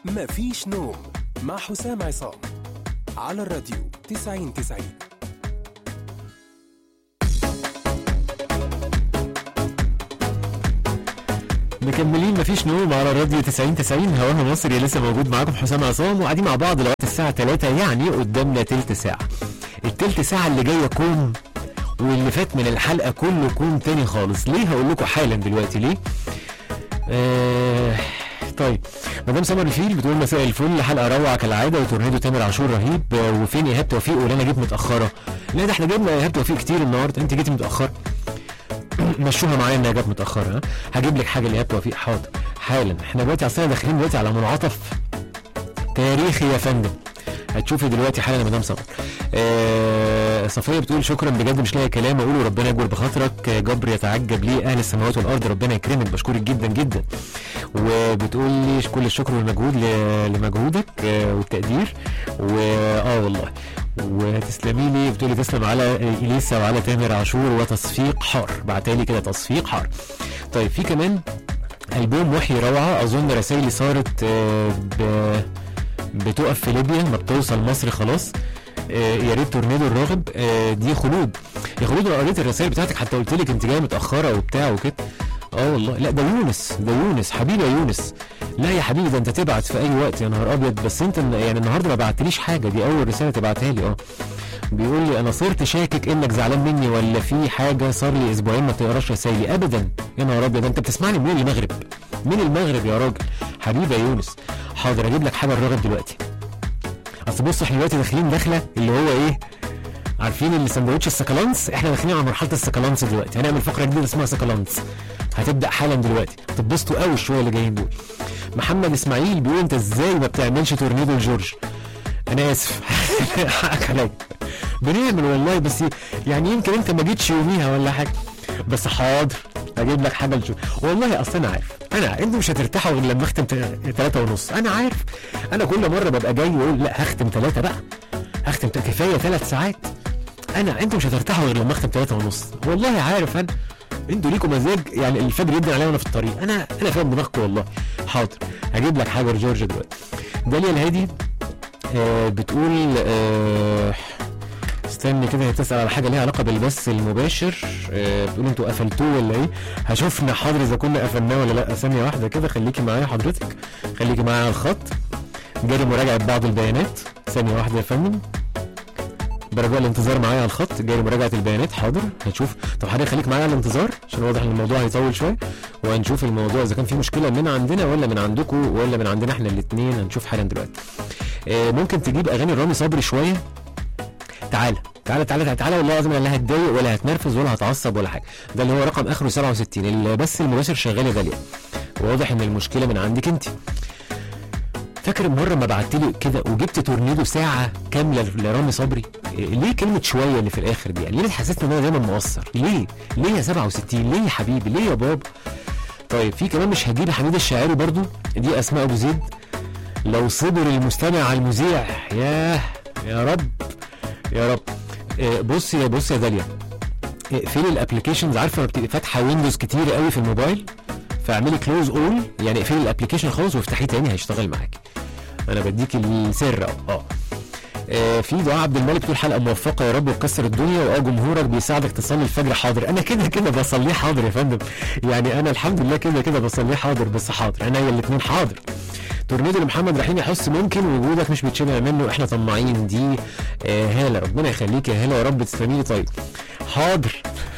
مفيش نوم مع حسام عصام على الراديو 90 90 مكملين مفيش نوم على راديو 90 90 هواها مصري لسه موجود معاكم حسام عصام وقاعدين مع بعض لغايه الساعه 3 يعني قدامنا تلت ساعه التلت ساعه اللي جايه كوم واللي فات من الحلقه كله كوم تاني خالص ليه هقول لكم حالا دلوقتي ليه آه طيب مدام سمر الفيل بتقول مساء الفل حلقه روعه كالعاده وتورنيدو تامر عاشور رهيب آه، وفين ايهاب توفيق ولا جيت متاخره لا ده احنا جبنا ايهاب توفيق كتير النهارده انت جيتي متاخر مشوها معايا انها جت متاخره ها هجيب لك حاجه لايهاب توفيق حاضر حالا احنا دلوقتي اصلا داخلين دلوقتي على منعطف تاريخي يا فندم هتشوفي دلوقتي حالا يا مدام سمر آه صفيه بتقول شكرا بجد مش لاقي كلام اقوله ربنا يجبر بخاطرك آه، جبر يتعجب ليه اهل السماوات والارض ربنا يكرمك بشكرك جدا جدا وبتقول لي كل الشكر والمجهود ل- لمجهودك آه، والتقدير واه والله وتسلمي لي بتقولي تسلم على اليسا وعلى تامر عاشور وتصفيق حار بعتالي كده تصفيق حار طيب في كمان البوم وحي روعه اظن رسائلي صارت آه، ب... بتقف في ليبيا ما بتوصل مصر خلاص آه، يا ريت تورنيدو الراغب آه، دي خلود يا خلود انا قريت الرسائل بتاعتك حتى قلت لك انت جايه متاخره وبتاع وكده اه والله لا ده يونس ده يونس حبيبي يا يونس لا يا حبيبي ده انت تبعت في اي وقت يا نهار ابيض بس انت يعني النهارده ما بعتليش حاجه دي اول رساله تبعتها لي اه بيقول لي انا صرت شاكك انك زعلان مني ولا في حاجه صار لي اسبوعين ما تقراش رسايلي ابدا يا نهار ابيض انت بتسمعني من المغرب من المغرب يا راجل حبيبي يا يونس حاضر اجيب لك حاجه الراغب دلوقتي اصل بص احنا دلوقتي داخلين داخله اللي هو ايه عارفين اللي سندوتش السكالانس احنا داخلين على مرحله السكالانس دلوقتي هنعمل فقره جديده اسمها سكالانس هتبدا حالا دلوقتي هتتبسطوا قوي الشويه اللي جايين دول محمد اسماعيل بيقول انت ازاي ما بتعملش تورنيدو لجورج انا اسف حقك عليا بنعمل والله بس يعني يمكن انت ما جيتش يوميها ولا حاجه بس حاضر هجيب لك حاجه لجورج والله اصل انا عارف انا انتوا مش هترتاحوا غير لما اختم ثلاثة ونص انا عارف انا كل مره ببقى جاي واقول لا هختم ثلاثة بقى هختم ت- كفايه ثلاث ساعات انا انتوا مش هترتاحوا غير لما اختم ثلاثة ونص والله عارف انا انتوا ليكم مزاج يعني الفجر يدن عليا وانا في الطريق انا انا فاهم دماغكم والله حاضر هجيب لك حاجه لجورج دلوقتي داليا الهادي آه بتقول آه استني كده هي بتسال على حاجه ليها علاقه بالبث المباشر آه بتقول انتوا قفلتوه ولا ايه هشوفنا حاضر اذا كنا قفلناه ولا لا ثانيه واحده كده خليكي معايا حضرتك خليكي معايا على الخط جاري مراجعه بعض البيانات ثانيه واحده يا فندم برجاء الانتظار معايا على الخط جاري مراجعه البيانات حاضر هنشوف طب حضرتك خليك معايا على الانتظار عشان واضح ان الموضوع هيطول شويه وهنشوف الموضوع اذا كان في مشكله من عندنا ولا من عندكم ولا من عندنا احنا الاثنين هنشوف حالا دلوقتي آه، ممكن تجيب اغاني رامي صبري شويه تعالى تعالى تعالى تعالى والله العظيم أنا لا هتضايق ولا هتنرفز ولا هتعصب ولا حاجه ده اللي هو رقم اخره 67 البث المباشر شغال يا غاليه واضح ان المشكله من عندك انت فاكر مره ما بعت لي كده وجبت تورنيدو ساعه كامله لرامي صبري إيه، ليه كلمه شويه اللي في الاخر دي يعني ليه بتحسسني ان انا دايما مقصر ليه ليه يا 67 ليه يا حبيبي ليه يا بابا طيب في كمان مش هجيب حميد الشاعري برضو دي اسماء ابو زيد لو صبر المستمع على المذيع ياه يا رب يا رب إيه، بص يا بص يا داليا اقفلي الابلكيشنز عارفه لما بتبقي فاتحه ويندوز كتير قوي في الموبايل فاعملي كلوز اول يعني اقفلي الابلكيشن خالص وافتحيه تاني هيشتغل معاكي انا بديك السر أهو. اه آه، في دعاء عبد الملك بتقول حلقه موفقه يا رب وتكسر الدنيا واه جمهورك بيساعدك تصلي الفجر حاضر انا كده كده بصليه حاضر يا فندم يعني انا الحمد لله كده كده بصليه حاضر بس حاضر عينيا الاثنين حاضر تورنيدو لمحمد رحيم يحس ممكن وجودك مش بتشبع منه احنا طماعين دي آه هاله ربنا يخليك يا هاله يا رب تسلمي لي طيب حاضر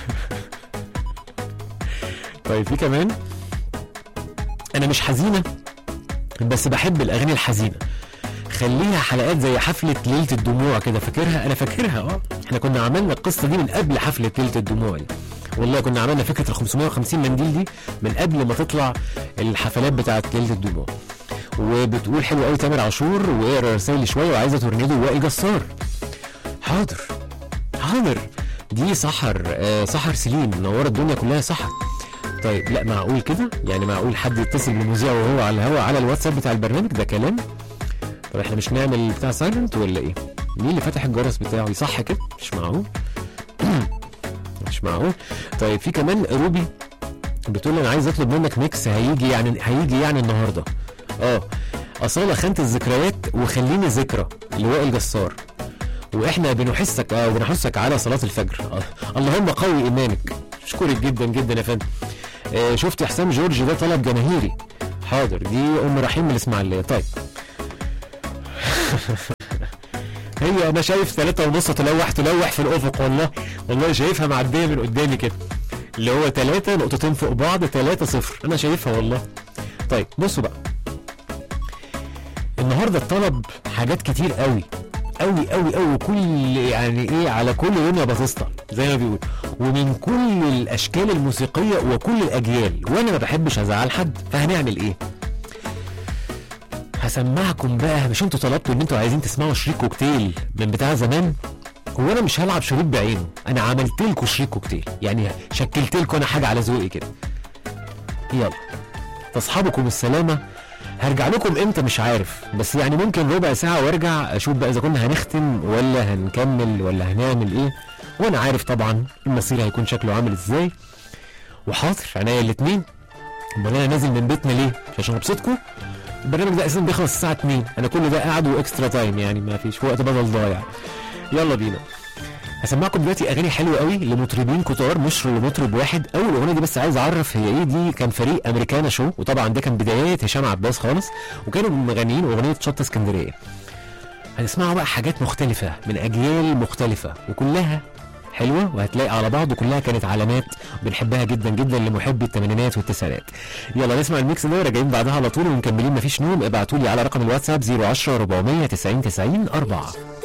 طيب في كمان انا مش حزينه بس بحب الاغاني الحزينه خليها حلقات زي حفله ليله الدموع كده فاكرها انا فاكرها اه احنا كنا عملنا القصه دي من قبل حفله ليله الدموع دي والله كنا عملنا فكره ال 550 منديل دي من قبل ما تطلع الحفلات بتاعت ليله الدموع وبتقول حلو قوي تامر عاشور واقرا رسايلي شويه وعايزه تورنيدو وائل جسار حاضر حاضر دي سحر آه سحر سليم منوره الدنيا كلها سحر طيب لا معقول كده يعني معقول حد يتصل بالمذيع وهو على الهوا على الواتساب بتاع البرنامج ده كلام طب احنا مش نعمل بتاع سايلنت ولا ايه مين اللي فتح الجرس بتاعه صح كده مش معقول مش معقول طيب في كمان روبي بتقول لي انا عايز اطلب منك ميكس هيجي يعني هيجي يعني النهارده اه اصاله خانه الذكريات وخليني ذكرى لوائل جسار واحنا بنحسك اه بنحسك على صلاه الفجر آه. اللهم قوي ايمانك اشكرك جدا جدا يا فندم آه شفت حسام جورج ده طلب جماهيري حاضر دي ام رحيم من الاسماعيليه طيب هي انا شايف ثلاثة ونص تلوح تلوح في الافق والله والله شايفها معديه من قدامي كده اللي هو ثلاثة نقطتين فوق بعض ثلاثة صفر انا شايفها والله طيب بصوا بقى النهارده الطلب حاجات كتير قوي قوي قوي قوي كل يعني ايه على كل دنيا باتيستا زي ما بيقول ومن كل الاشكال الموسيقيه وكل الاجيال وانا ما بحبش ازعل حد فهنعمل ايه هسمعكم بقى مش انتوا طلبتوا ان انتوا عايزين تسمعوا شريك كوكتيل من بتاع زمان هو انا مش هلعب شريط بعينه انا عملت لكم شريك كوكتيل يعني شكلت لكم انا حاجه على ذوقي كده يلا تصحابكم السلامه هرجع لكم امتى مش عارف بس يعني ممكن ربع ساعه وارجع اشوف بقى اذا كنا هنختم ولا هنكمل ولا هنعمل ايه وانا عارف طبعا المصير هيكون شكله عامل ازاي وحاضر عينيا الاتنين امال انا نازل من بيتنا ليه مش عشان ابسطكم البرنامج ده اساسا بيخلص الساعه 2 انا كل ده قاعد واكسترا تايم يعني ما فيش وقت بدل ضايع يلا بينا هسمعكم دلوقتي اغاني حلوه قوي لمطربين كتار مش لمطرب واحد اول اغنيه دي بس عايز اعرف هي ايه دي كان فريق امريكانا شو وطبعا ده كان بدايات هشام عباس خالص وكانوا مغنيين اغنيه شط اسكندريه هنسمعوا بقى حاجات مختلفه من اجيال مختلفه وكلها حلوه وهتلاقي على بعض وكلها كانت علامات بنحبها جدا جدا لمحبي الثمانينات والتسعينات يلا نسمع الميكس ده وراجعين بعدها على طول ومكملين مفيش نوم ابعتوا لي على رقم الواتساب 010 490 90 4